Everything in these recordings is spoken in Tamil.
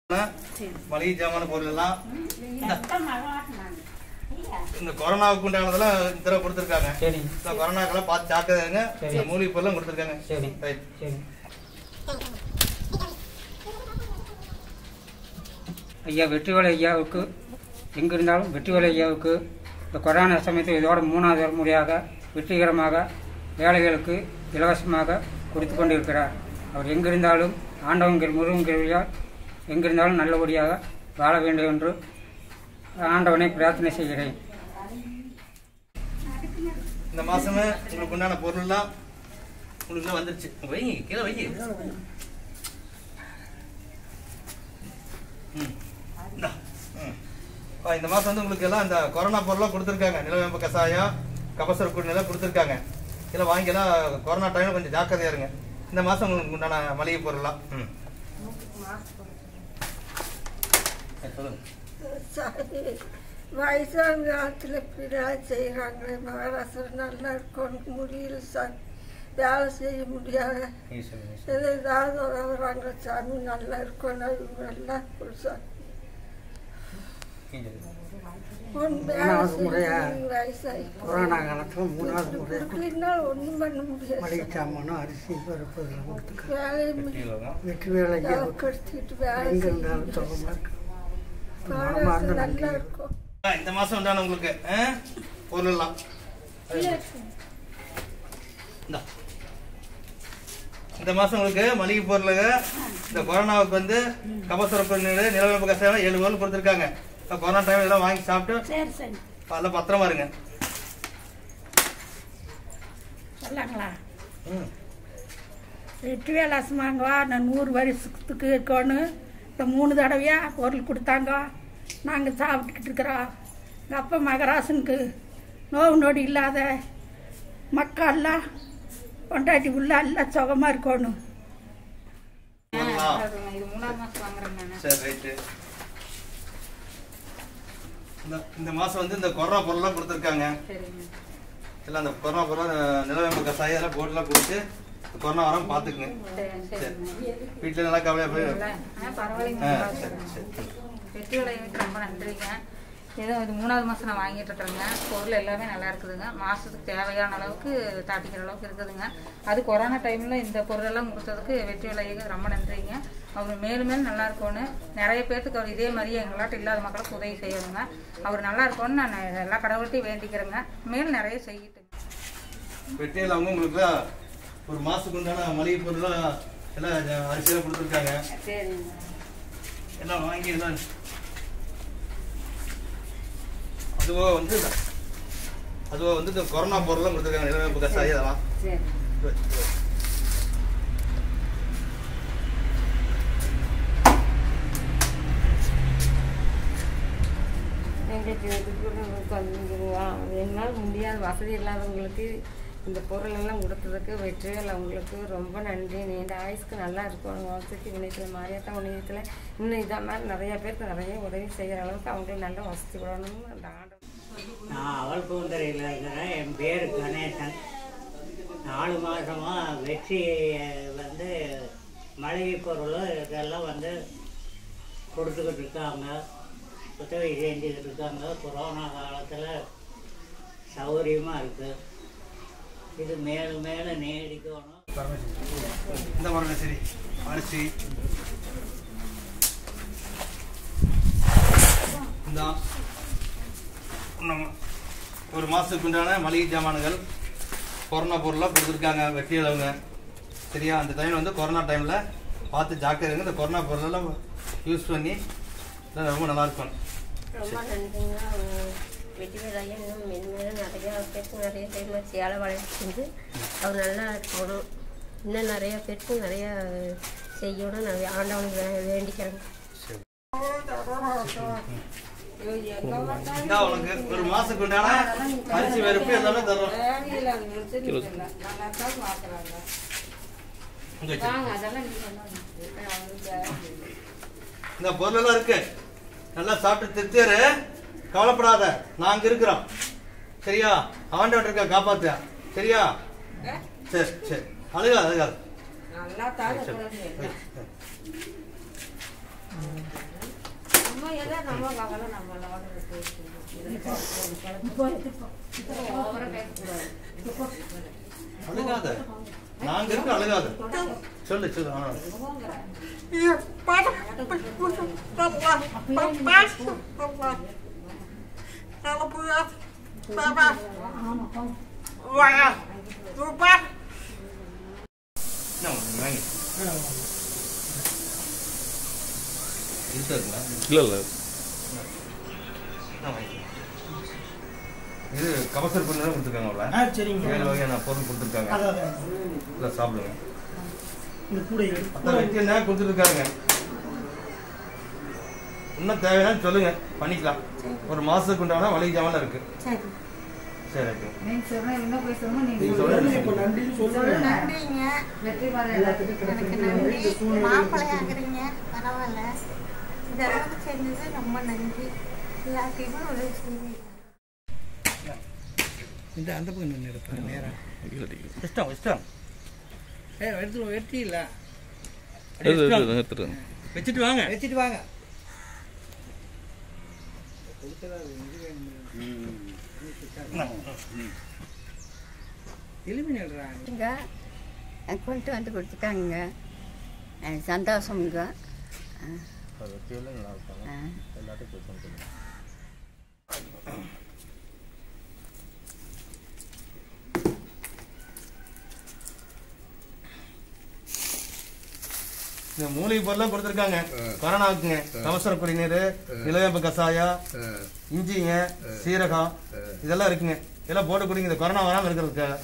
மளிகை ஜாமான பொருள் எல்லாம் இந்த கொரோனாவுக்கு உண்டானதெல்லாம் இந்த தடவை கொடுத்துருக்காங்க சரி இந்த கொரோனாக்கெல்லாம் பார்த்து ஜாக்கிரதைங்க சரி. இந்த மூலிகை பொருளும் கொடுத்துருக்காங்க சரி ரைட் சரி ஐயா வெற்றிவேலை ஐயாவுக்கு எங்க இருந்தாலும் வெற்றிவேலை ஐயாவுக்கு இந்த கொரோனா சமயத்தில் இதோட மூணாவது தலைமுறையாக வெற்றிகரமாக வேலைகளுக்கு இலவசமாக கொடுத்து கொண்டிருக்கிறார் அவர் எங்கிருந்தாலும் ஆண்டவங்கிற முருகங்கிறியால் எங்கிருந்தாலும் நல்லபடியாக வாழ வேண்டும் என்று ஆண்டவனை பிரார்த்தனை செய்கிறேன் இந்த மாசமே உங்களுக்கு உண்டான பொருள் எல்லாம் உங்களுக்கு எல்லாம் வந்துருச்சு வைங்க கீழே வைங்க ம். இந்தா. ம். ஆ, இந்த மாசம் வந்து உங்களுக்கு எல்லாம் இந்த கொரோனா பொருளாக கொடுத்துருக்காங்க நிலவேம்பு கசாயம் கபசர குடிநெல்லாம் கொடுத்துருக்காங்க இதெல்லாம் வாங்கிக்கலாம் கொரோனா டைம்ல கொஞ்சம் ஜாக்கிரதையா இருங்க இந்த மாசம் உங்களுக்கு உண்டான மளிகை பொருள்லாம் ம் சரி, சொல்லுங்க சாமி வயசான காலத்தில் இப்படிலாம் செய்கிறாங்களே மகாராஷ்டிரம் நல்லா இருக்கணும் முடியல சாமி வேலை செய்ய முடியாத நீங்க சொல்லுங்க இது ஏதாவது உதவுறாங்க சாமி நல்லா இருக்கணும் இவங்க நல்லா இருக்கணும் சாமி நீங்க சொல்லுங்க. ஒன்றும் வேலை மூணாவது முறையா? செய்ய வயசாகி கொரோனா காலத்தில் மூணாவது முறை இல்லைன்னாலும் ஒன்றும் பண்ண முடியாது மளிகை சாமி. சாமானும் அரிசி பருப்பு இதெல்லாம் கொடுத்துருக்காங்க வேலையும் வெற்றியிலவங்க. வெற்றி வேலை கடுத்திட்டு வேலை எங்க செய்ய இருந்தாலும் சுகமா இருக்கு மனமார்ந்த மகாராஷ்டிரம் நன்றி நல்லா இருக்கும் ஆ, இந்த மாசம் உண்டான உங்களுக்கு ஆ, பொருள் எல்லாம் இந்தா. இந்த மாசம் உங்களுக்கு மளிகை பொருளுங்க இந்த கொரோனாவுக்கு வந்து கபசுர குடிநீர் நிலவேம்பு கசாயம் ஏழு பொருள் கொடுத்துருக்காங்க இந்த கொரோனா டைம் இதெல்லாம் வாங்கி சாப்பிட்டு சரி சரி அதெல்லாம் பத்திரமா இருங்க சொல்லாங்களா ம். வெற்றி வேலாசமாங்க நான் நூறு வருஷத்துக்கு இருக்கணும் இந்த மூணு தடவையா பொருள் கொடுத்தாங்க நாங்கள் சாப்பிட்டுக்கிட்டு இருக்கிறோம் எங்கள் அப்பா மகராசனுக்கு நோவு நொடி இல்லாத மக்கள்லாம் பொண்டாட்டி உள்ள எல்லாம் சுகமாக இருக்கணும் சரிங்களா? இது மூணாவது மாசம் வாங்குறேங்க நானு. சரி ரைட்டு இந்த இந்த மாசம் வந்து இந்த கொரோனா பொருள்லாம் கொடுத்துருக்காங்க சரிங்க எல்லாம் அந்த கொரோனா பொருள் நிலவேம்பு கசாயம் எல்லாம் போட்டுலாம் கொடுத்து கொரோனா வராம பாத்துக்குங்க சரி சரிங்க வீட்டுல நல்லா கவலையா போய் இல்ல, ஆ, பரவாயில்லைங்க ஆ, நல்லா சரி, இருக்குங்க. சரி. வெற்றி விளைவுக்கு ரொம்ப நன்றிங்க ஏதோ இது மூணாவது மாதம் நான் வாங்கிட்டு இருக்கிறேங்க பொருள் எல்லாமே நல்லா இருக்குதுங்க மாதத்துக்கு தேவையான அளவுக்கு தாட்டிக்கிற அளவுக்கு இருக்குதுங்க அது கொரோனா டைமில் இந்த பொருளெல்லாம் கொடுத்ததுக்கு வெற்றி விளைவுக்கு ரொம்ப நன்றிங்க அவர் மேலும் மேலும் நல்லா இருக்கணும் நிறைய பேர்த்துக்கு அவர் இதே மாதிரியே எங்களாட்ட இல்லாத மக்களுக்கு உதவி செய்யணுங்க அவர் நல்லா இருக்கணும்னு நான் எல்லா கடவுள்கிட்டையும் வேண்டிக்கிறேங்க மேலும் நிறைய செய்யிட்டுங்க வெட்டியில் அவங்க உங்களுக்கு ஒரு மாசத்துக்கு உண்டான மளிகை பொருள்லாம் எல்லாம் அரிசியெல்லாம் கொடுத்துருக்காங்க சரிங்க எல்லாம் வாங்கி எல்லாம் அதுவோ வந்து அதுவோ வந்து இந்த கொரோனா பொருள்லாம் கொடுத்துருக்காங்க நிலவேம்பு கசாயம் இதெல்லாம் சரி எங்களுக்கு இதுக்கு கொஞ்சம் என்னால் முடியாத வசதி இல்லாதவங்களுக்கு இந்த பொருள் எல்லாம் கொடுத்ததுக்கு வெற்றிகள் அவங்களுக்கு ரொம்ப நன்றி நீண்ட ஆயுஸ்க்கு நல்லா இருக்கும் வசதி வினயத்தில் மாரியாத்தா வினயத்தில் இன்னும் இதை மாதிரி நிறைய பேருக்கு நிறைய உதவி செய்கிற அளவுக்கு அவங்களுக்கு நல்ல வசதி விடணும்னு அந்த ஆண்டவன் நான் அவல்பூந்தரையில் இருக்கிறேன் என் பேர் கணேசன் நாலு மாதமாக வெற்றி வந்து மளிகை பொருள் இதெல்லாம் வந்து கொடுத்துக்கிட்டு இருக்காங்க உதவி செஞ்சுக்கிட்டு இருக்காங்க கொரோனா காலத்தில் சௌகரியமாக இருக்குது இது மேலும் மேலும் நீடிக்கணும் இந்த பாருங்க சரி அரிசி இந்த நம்ம ஒரு மாசத்துக்கு உண்டான மளிகை ஜாமான்கள் கொரோனா பொருளாக கொடுத்துருக்காங்க வெட்டி அளவுங்க சரியா அந்த டைம் வந்து கொரோனா டைமில் பார்த்து ஜாக்கிரதைங்க இந்த கொரோனா பொருளெல்லாம் யூஸ் பண்ணி இதெல்லாம் ரொம்ப நல்லா இருக்கும் ரொம்ப நன்றிங்க வெற்றி வேலையை இன்னும் மென்மேலும் நிறையா பேருக்கு நிறைய பேர் சேலை வளர்ச்சி செஞ்சு அவர் நல்லா இருக்கணும் இன்னும் நிறைய பேருக்கு நிறைய செய்யணும் நான் ஆண்டவனுக்கு வே- வேண்டிக்கிறேங்க இந்த உனக்கு ஒரு மாசத்துக்கு உண்டான அரிசி வெறுப்பு எல்லாமே தர்றோம் இங்க வச்சு. இந்த பொருள் எல்லாம் இருக்கு நல்லா சாப்பிட்டு திருத்தியாரு கவலைப்படாத நாங்க இருக்கிறோம் சரியா ஆண்டவன் இருக்கா காப்பாத்து சரியா சரி சரி அழுகாது அழுகாது நல்லா தாங்க சரி, சரி. நம்ம எதை நம்ம கவலை நம்மளோட இருக்கு ஓவரா பேசக்கூடாது அழுகாத நாங்க இருக்க அழுகாத சொல்லு சொல்லு ஆ. என்ன உங்களுக்கு வாங்கி இருக்குங்களா இல்லை இல்லை என்ன வாங்கி இது கபசர் பண்ணி தான் கொடுத்துருக்காங்க உள்ள ஆ சரிங்க ஏழு வகையான பொருள் கொடுத்துருக்காங்க அதான் அதான். இல்லை சாப்பிடுங்க இந்த கூடைகள் அதான் வெட்டி என்ன கொடுத்துருக்காங்க இன்னும் தேவையான சொல்லுங்க பண்ணிக்கலாம் ஒரு மாசத்துக்கு உண்டான வழி ஜாமான் இருக்கு சரி ஓகே நீங்க சொல்ற என்ன போய் சொல்லணும் நீங்க நீங்க சொல்லுங்க. சொல்லுங்க இப்போ நன்றின்னு சொல்லுங்க நன்றிங்க வெற்றி பாதை எல்லாத்துக்கும் எனக்கு நன்றி மாப்பிள்ளை ஆகுறீங்க பரவாயில்ல இந்த அளவுக்கு செஞ்சது ரொம்ப நன்றி எல்லாத்தையுமே உதவி செய்வீங்க இந்த அந்த பக்கம் நின்று எடுப்பேன் நேரம் இஷ்டம் இஷ்டம் ஏ எடுத்து வெட்டி இல்லை எடுத்துருங்க வச்சுட்டு வாங்க வச்சுட்டு வாங்க எலும்பி நடுறாங்க இங்க எனக்கு கொண்டு வந்து கொடுத்துட்டாங்க எனக்கு சந்தோஷமுங்க ஆ. ஆ. இந்த மூலிகை பொருளாக கொடுத்துருக்காங்க கொரோனாவுக்குங்க அவசர குடிநீர் நிலவேம்பு கசாயம் இஞ்சிங்க சீரகம் இதெல்லாம் இருக்குங்க இதெல்லாம் போட்டு குடிங்க இந்த கொரோனா வராமல் இருக்கிறதுக்காக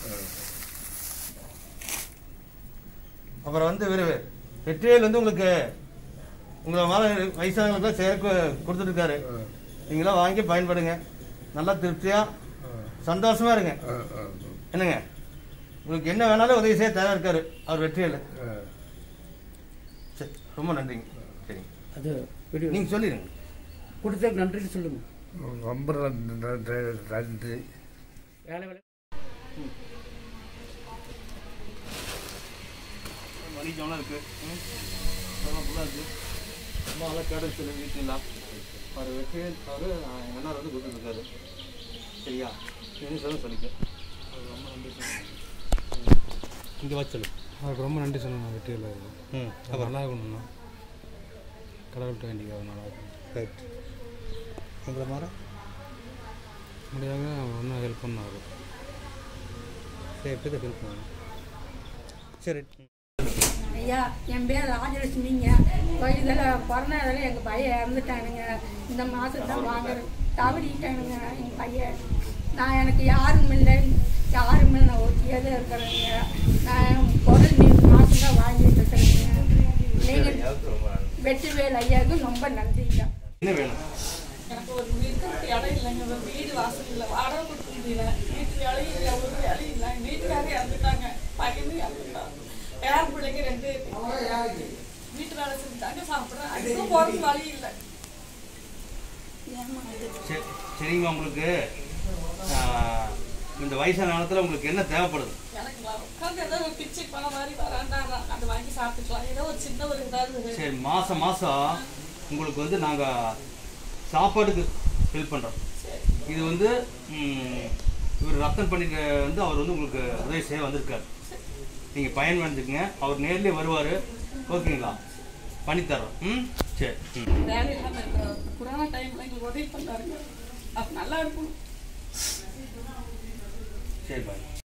அப்புறம் வந்து விரைவு வெற்றிவேல் வந்து உங்களுக்கு உங்களை மாதிரி வயசானவங்களுக்கு சேர்க்க கொடுத்துருக்காரு நீங்களாம் வாங்கி பயன்படுங்க நல்லா திருப்தியா சந்தோஷமா இருங்க என்னங்க உங்களுக்கு என்ன வேணாலும் உதவி செய்ய தயாரா இருக்காரு அவர் வெற்றிவேல் சரி ரொம்ப நன்றிங்க சரிங்க அது வீடியோ நீங்க சொல்லிடுங்க கொடுத்ததுக்கு நன்றின்னு சொல்லுங்க ரொம்ப நன்றி வேலை வேலை வலிஜம்லாம் இருக்கு ம். அதெல்லாம் ஃபுல்லாக இருக்கு ரொம்ப நல்லா கேட்டு சொல்லி வீட்டுலாம் அவர் வெற்றிவேல் அவர் எங்கள் அண்ணார் வந்து கொடுத்துருக்காரு சரியா நீங்க சொல்ல சொல்லிக்க இங்கே வச்சு சொல்லு அவருக்கு ரொம்ப நன்றி சொல்லணும் வெற்றியில் ம் அவர் நல்லா இருக்கணும்ண்ணா கடவுள்கிட்ட வேண்டிக்க அவர் நல்லா இருக்கும் ரைட் உங்களை மாற முடியாத அவர் இன்னும் ஹெல்ப் பண்ண அவர் சரி எப்படி ஹெல்ப் பண்ணுங்க சரி ஐயா என் பேர் ராஜலட்சுமிங்க இதில் கொரோனா இதில் எங்கள் பையன் இறந்துட்டானுங்க இந்த மாதம் தான் வாங்குறேன் தவறிட்டானுங்க எங்கள் பையன் நான் எனக்கு யாரும் இல்லை யாரும் இல்லை நான் ஒட்டியே தான் இருக்கிறேங்க நான் பொருள் நீ மாதம் தான் வாங்கிட்டு இருக்கிறேங்க நீங்கள் வெற்றிவேல் ஐயாவுக்கு ரொம்ப நன்றிங்க என்ன வேணும் எனக்கு ஒரு வீட்டுக்கு இடம் இல்லைங்க ஒரு வீடு வாசல் இல்லை வாடகை கொடுக்க முடியல வீட்டு வேலையும் இல்லை ஒரு வேலையும் இல்லை எங்கள் வீட்டுக்காரே இறந்துட்டாங்க பையனும் இறந்துட்டான் பேர பிள்ளைங்க ரெண்டு இருக்கு. வீட்டு வேலை செஞ்சுட்டாங்க சாப்பிட்றேன் அதுக்கும் போகிறதுக்கு வழி இல்லை ஏமா இது சரி சரிங்கம்மா உங்களுக்கு ஆஹ், இந்த வயசான காலத்தில் உங்களுக்கு என்ன தேவைப்படுது எனக்கு உட்காந்து ஏதோ ஒரு பிச்சை பணம் மாதிரி வராண்டாங்க அதை வாங்கி சாப்பிட்டுக்கலாம் ஏதோ ஒரு சின்ன ஒரு இதாவது சரி மாதம் மாதம் உங்களுக்கு வந்து நாங்கள் சாப்பாட்டுக்கு ஹெல்ப் பண்ணுறோம் இது வந்து ம், இவர் ரத்தன் பண்ணிட்டு வந்து அவர் வந்து உங்களுக்கு உதவி செய்ய வந்திருக்காரு நீங்கள் பயன் வந்துக்குங்க அவர் நேர்லேயே வருவார் ஓகேங்களா பண்ணித்தரோம் ம் சரி ம் வேலை இல்லாமல் இருக்கிற கொரோனா டைம்ல எங்களுக்கு உதவி பண்ணாருங்க அது நல்லா இருக்கும் சரி பாய்